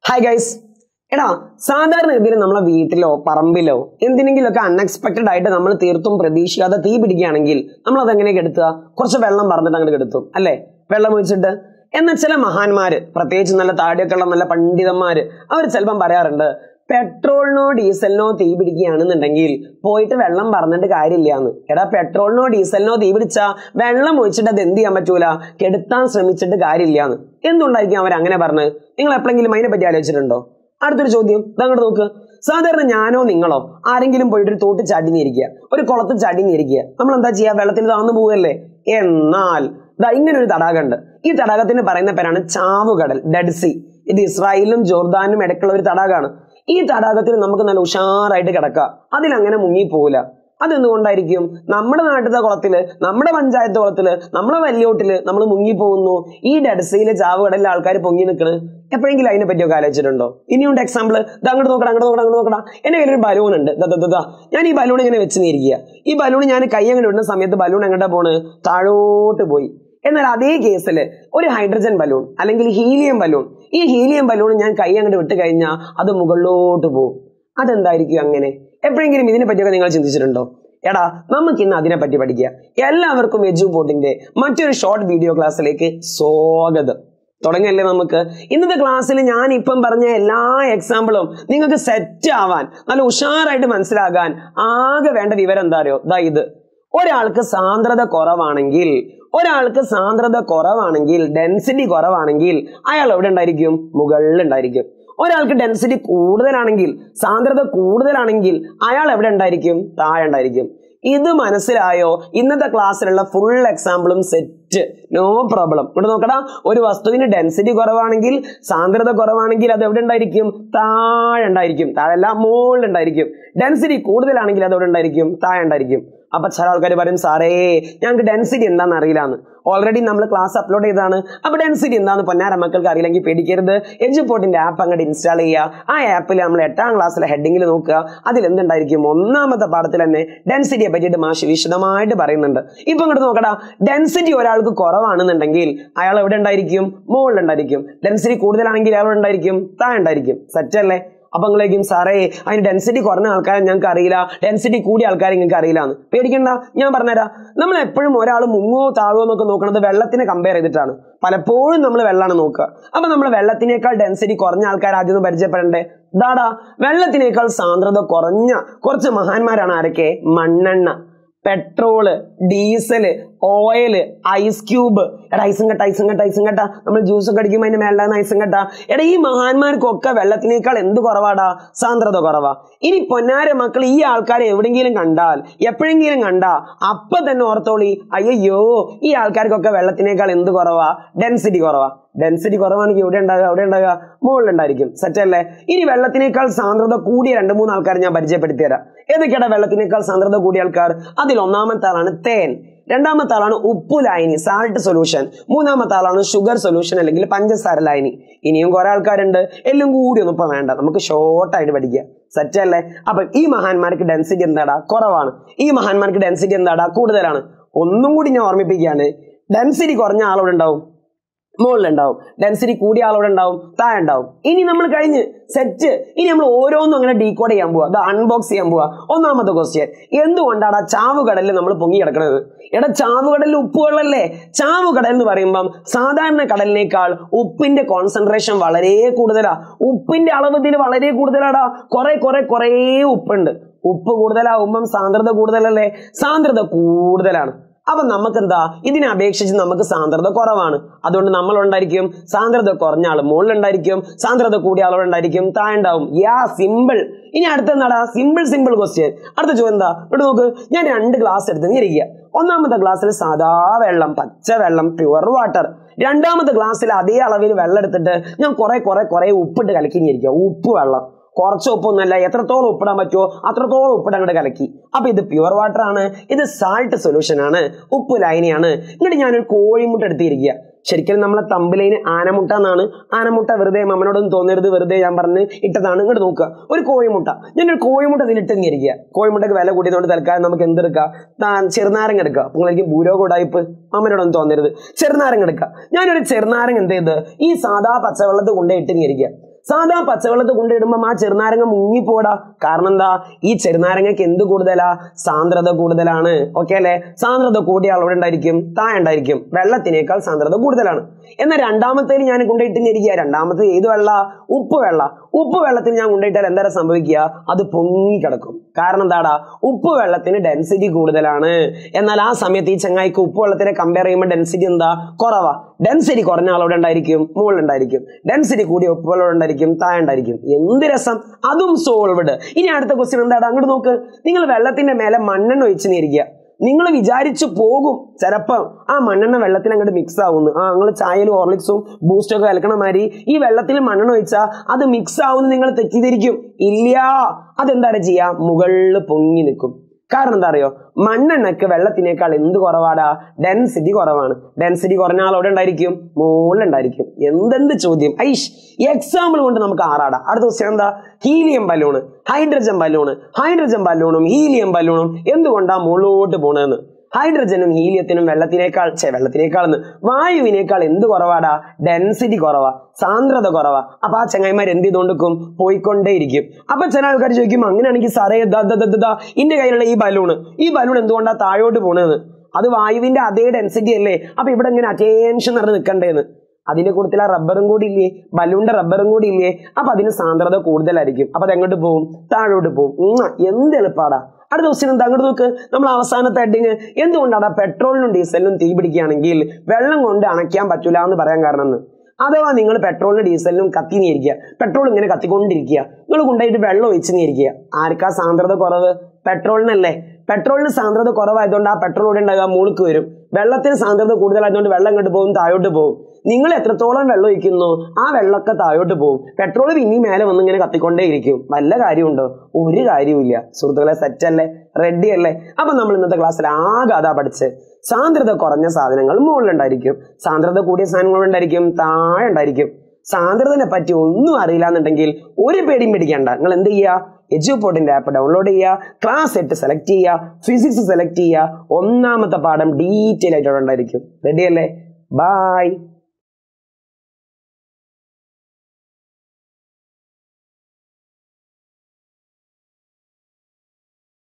Hi guys എടാ സാധാരണ ഗതിയിൽ നമ്മളെ വീട്ടിലോ പറമ്പിലോ എന്തിനെങ്കിലുമൊക്കെ അൺഎക്സ്പെക്റ്റഡ് ആയിട്ട് നമ്മൾ തീർത്തും പ്രതീക്ഷിക്കാതെ തീ പിടിക്കുകയാണെങ്കിൽ നമ്മൾ അതെങ്ങനെ കെടുത്തുക കുറച്ച് വെള്ളം പറഞ്ഞിട്ട് അങ്ങോട്ട് കെടുത്തും അല്ലേ വെള്ളം ഒഴിച്ചിട്ട് എന്നാൽ ചില മഹാന്മാര് പ്രത്യേകിച്ച് നല്ല താടിയൊക്കെ ഉള്ള നല്ല പണ്ഡിതന്മാര് അവർ ചിലപ്പം പറയാറുണ്ട് പെട്രോളിനോ ഡീസലിനോ തീ പിടിക്കുകയാണെന്നുണ്ടെങ്കിൽ പോയിട്ട് വെള്ളം പറഞ്ഞിട്ട് കാര്യമില്ലാന്ന് എടാ പെട്രോളിനോ ഡീസലിനോ തീ പിടിച്ചാ വെള്ളം ഒഴിച്ചിട്ട് അത് എന്ത് ചെയ്യാൻ പറ്റൂല കെടുത്താൻ ശ്രമിച്ചിട്ട് കാര്യമില്ലാന്ന് എന്തുകൊണ്ടായിരിക്കും അവർ അങ്ങനെ പറഞ്ഞത് നിങ്ങൾ എപ്പോഴെങ്കിലും അതിനെ പറ്റി ആലോചിച്ചിട്ടുണ്ടോ അടുത്തൊരു ചോദ്യം ഇതങ്ങോട്ട് നോക്ക് സാധാരണ ഞാനോ നിങ്ങളോ ആരെങ്കിലും പോയിട്ട് ഒരു തോട്ട് ചാടിഞ്ഞിരിക്കുക ഒരു കുളത്ത് ചാടിഞ്ഞിരിക്കുക നമ്മൾ എന്താ ചെയ്യുക വെള്ളത്തിൽ താന്നു പോവുകയല്ലേ എന്നാൽ ദാ ഇങ്ങനെ ഒരു തടാകമുണ്ട് ഈ തടാകത്തിന് പറയുന്ന പേരാണ് ചാവുകടൽ ഡെഡ് സി ഇത് ഇസ്രായേലിലും ജോർദാനും ഇടയ്ക്കുള്ള ഒരു തടാകമാണ് ഈ തടാകത്തിൽ നമുക്ക് നല്ല ഉഷാറായിട്ട് കിടക്കാം അതിലങ്ങനെ മുങ്ങിപ്പോവില്ല അതെന്തുകൊണ്ടായിരിക്കും നമ്മുടെ നാട്ടിലത്തെ കുളത്തില് നമ്മുടെ പഞ്ചായത്ത് കുളത്തില് നമ്മുടെ വല്യോട്ടില് നമ്മൾ മുങ്ങിപ്പോകുന്നു ഈ ഡെഡ്സയിലെ ചാവുകടലിലെ ആൾക്കാർ പൊങ്ങി നിൽക്കണ് എപ്പോഴെങ്കിലും അതിനെ പറ്റിയൊക്കെ ആലോചിച്ചിട്ടുണ്ടോ ഇനിയുണ്ട് എക്സാമ്പിൾ ഇത് അങ്ങോട്ട് നോക്കണം അങ്ങോട്ട് നോക്കണം അങ്ങോട്ട് നോക്കണം എന്റെ കയ്യിൽ ഒരു ബലൂൺ ഉണ്ട് ദാ, ദാ, ദാ, ദാ. ഞാൻ ഈ ബലൂൺ ഇങ്ങനെ വെച്ച് നീരിക്കുക ഈ ബലൂൺ ഞാൻ കൈ അങ്ങനെ ഇടുന്ന സമയത്ത് ബലൂൺ എങ്ങോട്ടാ പോണ് താഴോട്ട് പോയി എന്നാൽ അതേ കേസിൽ ഒരു ഹൈഡ്രജൻ ബലൂൺ അല്ലെങ്കിൽ ഹീലിയം ബലൂൺ ഈ ഹീലിയം ബലൂൺ ഞാൻ കൈ അങ്ങോട്ട് വിട്ട് കഴിഞ്ഞാൽ അത് മുകളിലോട്ട് പോകും അതെന്തായിരിക്കും അങ്ങനെ എപ്പോഴെങ്കിലും ഇതിനെ പറ്റിയൊക്കെ നിങ്ങൾ ചിന്തിച്ചിട്ടുണ്ടോ എടാ നമുക്ക് ഇന്ന് അതിനെ പറ്റി പഠിക്കുക എല്ലാവർക്കും എജു ബോട്ടിന്റെ മറ്റൊരു ഷോർട്ട് വീഡിയോ ക്ലാസ്സിലേക്ക് സ്വാഗതം തുടങ്ങല്ലേ നമുക്ക് ഇന്നത്തെ ക്ലാസ്സിൽ ഞാൻ ഇപ്പം പറഞ്ഞ എല്ലാ എക്സാമ്പിളും നിങ്ങൾക്ക് സെറ്റ് ആവാൻ നല്ല ഉഷാറായിട്ട് മനസ്സിലാകാൻ ആകെ വേണ്ട വിവരം എന്താ അറിയോ ദാ ഇത് ഒരാൾക്ക് സാന്ദ്രത കുറവാണെങ്കിൽ ഒരാൾക്ക് സാന്ദ്രത കുറവാണെങ്കിൽ ഡെൻസിറ്റി കുറവാണെങ്കിൽ അയാൾ എവിടെ ഉണ്ടായിരിക്കും മുകളിൽ ഉണ്ടായിരിക്കും ഒരാൾക്ക് ഡെൻസിറ്റി കൂടുതലാണെങ്കിൽ സാന്ദ്രത കൂടുതലാണെങ്കിൽ അയാൾ എവിടെ ഉണ്ടായിരിക്കും താഴെ ഉണ്ടായിരിക്കും ഇത് മനസ്സിലായോ ഇന്നത്തെ ക്ലാസ്സിലുള്ള ഫുൾ എക്സാമ്പിളും സെറ്റ് നോ പ്രോബ്ലം ഇവിടെ നോക്കടാ ഒരു വസ്തുവിന് ഡെൻസിറ്റി കുറവാണെങ്കിൽ സാന്ദ്രത കുറവാണെങ്കിൽ അത് എവിടെ ഉണ്ടായിരിക്കും താഴെ ഉണ്ടായിരിക്കും താഴെല്ല മുകളിൽ ഉണ്ടായിരിക്കും ഡെൻസിറ്റി കൂടുതലാണെങ്കിൽ അത് എവിടെ ഉണ്ടായിരിക്കും താഴെ ഉണ്ടായിരിക്കും അപ്പൊ ചില ആൾക്കാർ പറയും സാറേ ഞങ്ങൾക്ക് ഡെൻസിറ്റി എന്താണെന്ന് അറിയില്ലാന്ന് ഓൾറെഡി നമ്മൾ ക്ലാസ് അപ്ലോഡ് ചെയ്താണ് അപ്പൊ ഡെൻസിറ്റി എന്താണെന്ന് പൊന്നാര മക്കൾക്ക് അറിയില്ലെങ്കിൽ പേടിക്കരുത് എജുപോർട്ടിന്റെ ആപ്പ് അങ്ങോട്ട് ഇൻസ്റ്റാൾ ചെയ്യുക ആ ആപ്പിൽ നമ്മൾ എട്ടാം ക്ലാസ്സിലെ ഹെഡിങ്ങിൽ നോക്കുക അതിൽ എന്തുണ്ടായിരിക്കും ഒന്നാമത്തെ പാഠത്തിൽ തന്നെ ഡെൻസിറ്റിയെ പറ്റിയിട്ട് മാഷ് വിശദമായിട്ട് പറയുന്നുണ്ട് ഇപ്പൊ ഇങ്ങോട്ട് നോക്കടാ ഡെൻസിറ്റി ഒരാൾക്ക് കുറവാണെന്നുണ്ടെങ്കിൽ അയാൾ എവിടെ ഉണ്ടായിരിക്കും മുകളിൽ ഉണ്ടായിരിക്കും ഡെൻസിറ്റി കൂടുതലാണെങ്കിൽ അയാൾ ഉണ്ടായിരിക്കും താഴെ ഉണ്ടായിരിക്കും സെറ്റ് അല്ലേ അപ്പൊ നിങ്ങളേക്കും സാറേ അതിന് ഡെൻസിറ്റി കുറഞ്ഞ ആൾക്കാരെ ഞങ്ങൾക്ക് അറിയില്ല ഡെൻസിറ്റി കൂടിയ ആൾക്കാരെ നിങ്ങൾക്ക് അറിയില്ലാന്ന് പേടിക്കണ്ട ഞാൻ പറഞ്ഞുതരാം നമ്മൾ എപ്പോഴും ഒരാൾ മുങ്ങോ താഴോ എന്നൊക്കെ നോക്കുന്നത് വെള്ളത്തിനെ കമ്പയർ ചെയ്തിട്ടാണ് പലപ്പോഴും നമ്മൾ വെള്ളമാണ് നോക്കുക അപ്പൊ നമ്മൾ വെള്ളത്തിനേക്കാൾ ഡെൻസിറ്റി കുറഞ്ഞ ആൾക്കാർ ആദ്യം ഒന്ന് പരിചയപ്പെടണ്ടേ ദാടാ വെള്ളത്തിനേക്കാൾ സാന്ദ്രത കുറഞ്ഞ കുറച്ച് മഹാന്മാരാണ് ആരൊക്കെ മണ്ണെണ്ണ petrol diesel oil ice cube എടാ ഐസും കട്ട ഐസും കട്ട ഐസും കട്ട നമ്മൾ ജ്യൂസ് ഒക്കെ അടിക്കുമ്പോൾ അതിന്റെ മേലാന്ന് ഐസും കട്ട എടാ ഈ മഹാന്മാർക്കൊക്കെ വെള്ളത്തിനേക്കാൾ എന്ത് കുറവാടാ സാന്ദ്രത കുറവാ ഇനി പൊന്നാര മക്കൾ ഈ ആൾക്കാരെ എവിടെയെങ്കിലും കണ്ടാൽ എപ്പോഴെങ്കിലും കണ്ടാ അപ്പൊ തന്നെ ഓർത്തോളി അയ്യോ ഈ ആൾക്കാർക്കൊക്കെ വെള്ളത്തിനേക്കാൾ എന്ത് കുറവാ ഡെൻസിറ്റി കുറവാ ഡെൻസിറ്റി കുറവാണെങ്കിൽ എവിടെ ഉണ്ടാകുക അവിടെ ഉണ്ടാകുക മുകളിലുണ്ടായിരിക്കും സെറ്റ് അല്ലേ ഇനി വെള്ളത്തിനേക്കാൾ സാന്ദ്രത കൂടിയ രണ്ട് മൂന്ന് ആൾക്കാർ ഞാൻ പരിചയപ്പെടുത്തി തരാം ഏതൊക്കെയാണ് വെള്ളത്തിനേക്കാൾ സാന്ദ്രത കൂടിയ ആൾക്കാർ അതിൽ ഒന്നാമത്തെ ആളാണ് തേൻ രണ്ടാമത്തെ ആളാണ് ഉപ്പു ലായനി സാൾട്ട് സൊല്യൂഷൻ മൂന്നാമത്തെ ആളാണ് ഷുഗർ സൊല്യൂഷൻ അല്ലെങ്കിൽ പഞ്ചസാര ലായനി ഇനിയും കുറെ ആൾക്കാരുണ്ട് എല്ലാം കൂടി ഒന്നും ഇപ്പൊ വേണ്ട നമുക്ക് ഷോർട്ടായിട്ട് പഠിക്കുക സെറ്റ് അല്ലേ അപ്പൊ ഈ മഹാന്മാർക്ക് ഡെൻസിറ്റി എന്താടാ കുറവാണ് ഈ മഹാന്മാർക്ക് ഡെൻസിറ്റി എന്താടാ കൂടുതലാണ് ഒന്നും കൂടി ഞാൻ ഓർമ്മിപ്പിക്കുകയാണ് ഡെൻസിറ്റി കുറഞ്ഞ ആളോട് ഉണ്ടാവും മുകളിലുണ്ടാവും ഡെൻസിറ്റി കൂടിയ ആളോട് ഉണ്ടാവും താഴെ ഉണ്ടാവും ഇനി നമ്മൾ കഴിഞ്ഞ് സെറ്റ് ഇനി നമ്മൾ ഓരോന്നും അങ്ങനെ ഡീകോഡ് ചെയ്യാൻ പോവാ അത് അൺബോക്സ് ചെയ്യാൻ പോവാ ഒന്നാമത്തെ ക്വസ്റ്റ്യൻ എന്തുകൊണ്ടാണ് ആ ചാവുകടലിൽ നമ്മൾ പൊങ്ങി കിടക്കുന്നത് എടാ ചാവുകടലിൽ ഉപ്പുവെള്ളല്ലേ ചാവുകടൽ എന്ന് പറയുമ്പം സാധാരണ കടലിനേക്കാൾ ഉപ്പിന്റെ കോൺസെൻട്രേഷൻ വളരെ കൂടുതലാ ഉപ്പിന്റെ അളവ് ഇതിൽ വളരെ കൂടുതലാടാ കുറെ കുറെ കുറേ ഉപ്പുണ്ട് ഉപ്പ് കൂടുതലാവുമ്പം സാന്ദ്രത കൂടുതലല്ലേ സാന്ദ്രത കൂടുതലാണ് അപ്പൊ നമുക്ക് എന്താ ഇതിനെ അപേക്ഷിച്ച് നമുക്ക് സാന്ദ്രത കുറവാണ് അതുകൊണ്ട് നമ്മൾ ഉണ്ടായിരിക്കും സാന്ദ്രത കുറഞ്ഞ ആൾ മുകളിലുണ്ടായിരിക്കും സാന്ദ്രത കൂടിയ ആളുണ്ടായിരിക്കും താഴെ ഉണ്ടാവും യാ സിമ്പിൾ ഇനി അടുത്ത എന്താടാ സിമ്പിൾ സിമ്പിൾ ക്വസ്റ്റ്യൻ അടുത്ത ചോദ്യം എന്താ ഇവിടെ നോക്ക് ഞാൻ രണ്ട് ഗ്ലാസ് എടുത്ത് ഇരിക്കുക ഒന്നാമത്തെ ഗ്ലാസ്സിൽ സാധാ വെള്ളം പച്ച വെള്ളം പ്യുവർ വാട്ടർ രണ്ടാമത്തെ ഗ്ലാസ്സിൽ അതേ അളവിൽ വെള്ളം എടുത്തിട്ട് ഞാൻ കുറെ കുറെ കുറെ ഉപ്പിട്ട് കലക്കിഞ്ഞിരിക്കുക ഉപ്പ് വെള്ളം കുറച്ച് ഉപ്പൊന്നുമല്ല എത്രത്തോളം ഉപ്പിടാൻ പറ്റുമോ അത്രത്തോളം ഉപ്പിടാൻ അങ്ങോട്ട് കലക്കി അപ്പൊ ഇത് പ്യുവർ വാട്ടർ ആണ് ഇത് സാൾട്ട് സൊല്യൂഷൻ ആണ് ഉപ്പ് ലൈനിയാണ് എന്നിട്ട് ഞാനൊരു കോഴിമുട്ട എടുത്തിരിക്കുക ശരിക്കും നമ്മളെ തമ്പിലൈന് ആനമുട്ട എന്നാണ് ആനമുട്ട വെറുതെ മമ്മനോടൊന്നും തോന്നരുത് വെറുതെ ഞാൻ പറഞ്ഞ് ഇട്ടതാണ് ഇങ്ങോട്ട് നോക്കുക ഒരു കോഴിമുട്ട ഞാനൊരു കോഴിമുട്ട ഇതിലിട്ട് ഇരിക്കുക കോഴിമുട്ടക്ക് വില കൂട്ടിയതുകൊണ്ട് തൽക്കാലം നമുക്ക് എന്തെടുക്കാം താൻ ചെറുനാരങ്ങ എടുക്കുക അപ്പോൾ നിങ്ങൾക്ക് ഭൂരോ കൂടായ്പ് അമ്മനോടൊന്നും തോന്നരുത് ചെറുനാരങ്ങ എടുക്കുക ഞാനൊരു ചെറുനാരങ്ങ എന്ത് ചെയ്ത് ഈ സാധാ പച്ചവെള്ളത്തിൽ കൊണ്ടേ ഇട്ട് ഇരിക്കുക സാധാ പച്ചവെള്ളത്തിൽ കൊണ്ടിടുമ്പോൾ ആ ചെറുനാരങ്ങ മുങ്ങിപ്പോടാ കാരണം എന്താ ഈ ചെറുനാരങ്ങയ്ക്ക് എന്ത് കൂടുതലാ സാന്ദ്രത കൂടുതലാണ് ഓക്കെ അല്ലേ സാന്ദ്രത കൂടിയ അളവിടെ ഉണ്ടായിരിക്കും താഴെ ഉണ്ടായിരിക്കും വെള്ളത്തിനേക്കാൾ സാന്ദ്രത കൂടുതലാണ് എന്നാൽ രണ്ടാമത്തേൽ ഞാൻ കൊണ്ടിട്ടിരിക്കുക രണ്ടാമത്തെ ഏത് വെള്ള ഉപ്പ് വെള്ള ഉപ്പ് വെള്ളത്തിൽ ഞാൻ കൊണ്ടിട്ടാൽ എന്താ സംഭവിക്കുക അത് പൊങ്ങിക്കിടക്കും കാരണം എന്താടാ ഉപ്പ് വെള്ളത്തിന് ഡെൻസിറ്റി കൂടുതലാണ് എന്നാൽ ആ സമയത്ത് ഈ ചങ്ങായിക്ക് ഉപ്പ് വെള്ളത്തിനെ കമ്പയർ ചെയ്യുമ്പോൾ ഡെൻസിറ്റി എന്താ കുറവാ ഡെൻസിറ്റി കുറഞ്ഞ ആളവിടെ ഉണ്ടായിരിക്കും മുകളിലുണ്ടായിരിക്കും ഡെൻസിറ്റി കൂടിയ ഉപ്പ് വെള്ളം ഉണ്ടായിരിക്കും താഴെ ഉണ്ടായിരിക്കും എന്ത് രസം അതും സോൾവഡ് ഇനി അടുത്ത ക്വസ്റ്റ്യൻ എന്താടാ അങ്ങോട്ട് നോക്ക് നിങ്ങൾ വെള്ളത്തിന്റെ മേലെ മണ്ണെണ്ണ ഒഴിച്ചു നീരിക്കുക നിങ്ങൾ വിചാരിച്ചു പോകും ചിലപ്പോൾ ആ മണ്ണെണ്ണ വെള്ളത്തിൽ അങ്ങോട്ട് മിക്സ് ആവുന്നു ആ നിങ്ങൾ ചായയിലും ഹോർലിക്സും ബൂസ്റ്റും ഒക്കെ കലക്കണ മാതിരി ഈ വെള്ളത്തിൽ മണ്ണെണ്ണ ഒഴിച്ചാൽ അത് മിക്സ് ആവുന്നു നിങ്ങൾ തെറ്റിദ്ധരിക്കും ഇല്ല അതെന്താ ചെയ്യാ മുകളിൽ പൊങ്ങി നിൽക്കും കാരണം എന്താ അറിയോ മണ്ണെണ്ണയ്ക്ക് വെള്ളത്തിനേക്കാൾ എന്ത് കുറവാടാ ഡെൻസിറ്റി കുറവാണ് ഡെൻസിറ്റി കുറഞ്ഞ ആളോടെ ഉണ്ടായിരിക്കും മുകളിലുണ്ടായിരിക്കും എന്തെന്ത് ചോദ്യം ഐഷ് എക്സാമ്പിൾ കൊണ്ട് നമുക്ക് ആറാടാ അടുത്ത ക്വസ്റ്റ്യൻ എന്താ helium balloon hydrogen balloon hydrogen ബലൂണും ഹീലിയം ബലൂണും എന്തുകൊണ്ടാ മുകളിലോട്ട് പോണതെന്ന് ഹൈഡ്രജനും ഹീലിയത്തിനും വെള്ളത്തിനേക്കാൾ ചെ വെള്ളത്തിനേക്കാൾ വായുവിനേക്കാൾ എന്ത് കുറവാടാ ഡെൻസിറ്റി കുറവാ സാന്ദ്രത കുറവാ അപ്പൊ ആ ചങ്ങായിമാർ എന്ത് ചെയ്തുകൊണ്ടിരിക്കും പോയിക്കൊണ്ടേയിരിക്കും അപ്പൊ ചില ആൾക്കാർ ചോദിക്കും അങ്ങനെയാണെങ്കിൽ സാറേ ദാ ദാ ദാ ദാ ദാ ഇന്റെ കയ്യിലുള്ള ഈ ബലൂണ് ഈ ബലൂൺ എന്തുകൊണ്ടാ താഴോട്ട് പോണതെന്ന് അത് വായുവിന്റെ അതേ ഡെൻസിറ്റി അല്ലേ അപ്പൊ ഇവിടെ ഇങ്ങനെ അറ്റൻഷൻ നിറഞ്ഞ് നിൽക്കണ്ടേന്ന് അതിന്റെ കൂട്ടത്തിൽ ആ റബ്ബറും കൂടി ഇല്ലേ ബലൂണിന്റെ റബ്ബറും കൂടി ഇല്ലേ അപ്പൊ അതിന് സാന്ദ്രത കൂടുതലായിരിക്കും അപ്പൊ അത് എങ്ങോട്ട് പോകും താഴോട്ട് പോകും ഉം, എന്ത് എളുപ്പാടാ അടുത്ത ക്വസ്റ്റ്യൻ എന്താ അങ്ങോട്ട് നോക്ക് നമ്മൾ അവസാനത്തെ ഹെഡിങ് എന്തുകൊണ്ടാണ് പെട്രോളിനും ഡീസലിനും തീ പിടിക്കുകയാണെങ്കിൽ വെള്ളം കൊണ്ട് അണയ്ക്കാൻ പറ്റൂല എന്ന് പറയാൻ കാരണം എന്ന് അഥവാ നിങ്ങൾ പെട്രോളിനും ഡീസലിനും കത്തി നീരിക്കുക പെട്രോൾ ഇങ്ങനെ കത്തിക്കൊണ്ടിരിക്കുക നിങ്ങൾ കൊണ്ടുപോയിട്ട് വെള്ളം ഒഴിച്ച് നീരിക്കുക ആർക്കാ സാന്ദ്രത കുറവ് പെട്രോളിനല്ലേ പെട്രോളിന് സാന്ദ്രത കുറവായതുകൊണ്ട് ആ പെട്രോൾ ഇവിടെ ഉണ്ടാകുക മൂളിക്ക് വരും വെള്ളത്തിന് സാന്ദ്രത കൂടുതലായതുകൊണ്ട് വെള്ളം ഇങ്ങോട്ട് പോകും താഴോട്ട് പോകും നിങ്ങൾ എത്രത്തോളം വെള്ളം ഒഴിക്കുന്നു ആ വെള്ളമൊക്കെ താഴോട്ട് പോകും പെട്രോൾ പിന്നെയും മേലെ വന്ന് ഇങ്ങനെ കത്തിക്കൊണ്ടേ ഇരിക്കും വല്ല കാര്യമുണ്ടോ ഒരു കാര്യവുമില്ല സുഹൃത്തുക്കളെ സെറ്റ് അല്ലേ റെഡി അല്ലേ അപ്പൊ നമ്മൾ ഇന്നത്തെ ക്ലാസ്സിൽ ആകെ അതാ പഠിച്ച് സാന്ദ്രത കുറഞ്ഞ സാധനങ്ങൾ മുകളിലുണ്ടായിരിക്കും സാന്ദ്രത കൂടിയ സാധനങ്ങൾ ഉണ്ടായിരിക്കും താഴെ ഉണ്ടായിരിക്കും സാന്ദ്രതനെ പറ്റി ഒന്നും അറിയില്ല എന്നുണ്ടെങ്കിൽ ഒരു പേടിയും പേടിക്കണ്ട നിങ്ങൾ എന്ത് ചെയ്യുക എജുപോർട്ടിന്റെ ആപ്പ് ഡൗൺലോഡ് ചെയ്യുക ക്ലാസ് എട്ട് സെലക്ട് ചെയ്യുക ഫിസിക്സ് സെലക്ട് ചെയ്യുക ഒന്നാമത്തെ പാഠം ഡീറ്റെയിൽ ആയിട്ട് അവിടെ ഉണ്ടായിരിക്കും റെഡി അല്ലേ ബായ്